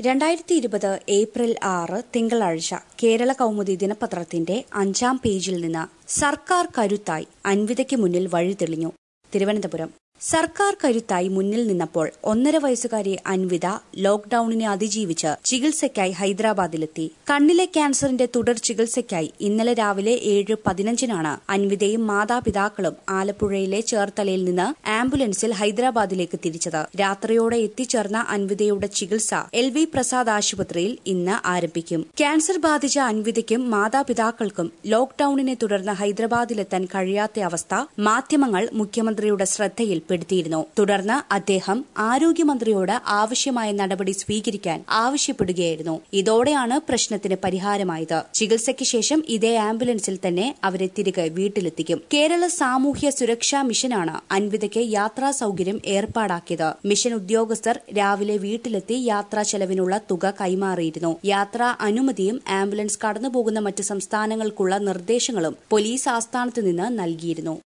രണ്ടായിരത്തി ഇരുപത് ഏപ്രിൽ ആറ് തിങ്കളാഴ്ച കേരള കൗമുദി ദിനപത്രത്തിന്റെ അഞ്ചാം പേജിൽ നിന്ന് സർക്കാർ കരുത്തായി അൻവിതയ്ക്ക് മുന്നിൽ വഴി തെളിഞ്ഞു തിരുവനന്തപുരം സർക്കാർ കരുത്തായി മുന്നിൽ നിന്നപ്പോൾ ഒന്നര വയസ്സുകാരി അൻവിത ലോക്ഡൌണിനെ അതിജീവിച്ച് ചികിത്സയ്ക്കായി ഹൈദരാബാദിലെത്തി കണ്ണിലെ ക്യാൻസറിന്റെ തുടർ ചികിത്സയ്ക്കായി ഇന്നലെ രാവിലെ ഏഴ് പതിനഞ്ചിനാണ് അൻവിതയും മാതാപിതാക്കളും ആലപ്പുഴയിലെ ചേർത്തലയിൽ നിന്ന് ആംബുലൻസിൽ ഹൈദരാബാദിലേക്ക് തിരിച്ചത് രാത്രിയോടെ എത്തിച്ചേർന്ന അൻവിതയുടെ ചികിത്സ എൽ വി പ്രസാദ് ആശുപത്രിയിൽ ഇന്ന് ആരംഭിക്കും ക്യാൻസർ ബാധിച്ച അൻവിതയ്ക്കും മാതാപിതാക്കൾക്കും ലോക്ഡൌണിനെ തുടർന്ന് ഹൈദരാബാദിലെത്താൻ കഴിയാത്ത അവസ്ഥ മാധ്യമങ്ങൾ മുഖ്യമന്ത്രിയുടെ ശ്രദ്ധയിൽ പെടുത്തിയിരുന്നു തുടർന്ന് അദ്ദേഹം ആരോഗ്യമന്ത്രിയോട് ആവശ്യമായ നടപടി സ്വീകരിക്കാൻ ആവശ്യപ്പെടുകയായിരുന്നു ഇതോടെയാണ് പ്രശ്നത്തിന് പരിഹാരമായത് ചികിത്സയ്ക്ക് ശേഷം ഇതേ ആംബുലൻസിൽ തന്നെ അവരെ തിരികെ വീട്ടിലെത്തിക്കും കേരള സാമൂഹ്യ സുരക്ഷാ മിഷനാണ് അൻവിതയ്ക്ക് യാത്രാ സൌകര്യം ഏർപ്പാടാക്കിയത് മിഷൻ ഉദ്യോഗസ്ഥർ രാവിലെ വീട്ടിലെത്തി യാത്രാ ചെലവിനുള്ള തുക കൈമാറിയിരുന്നു യാത്രാ അനുമതിയും ആംബുലൻസ് കടന്നുപോകുന്ന മറ്റ് സംസ്ഥാനങ്ങൾക്കുള്ള നിർദ്ദേശങ്ങളും പോലീസ് ആസ്ഥാനത്ത് നിന്ന് നൽകിയിരുന്നു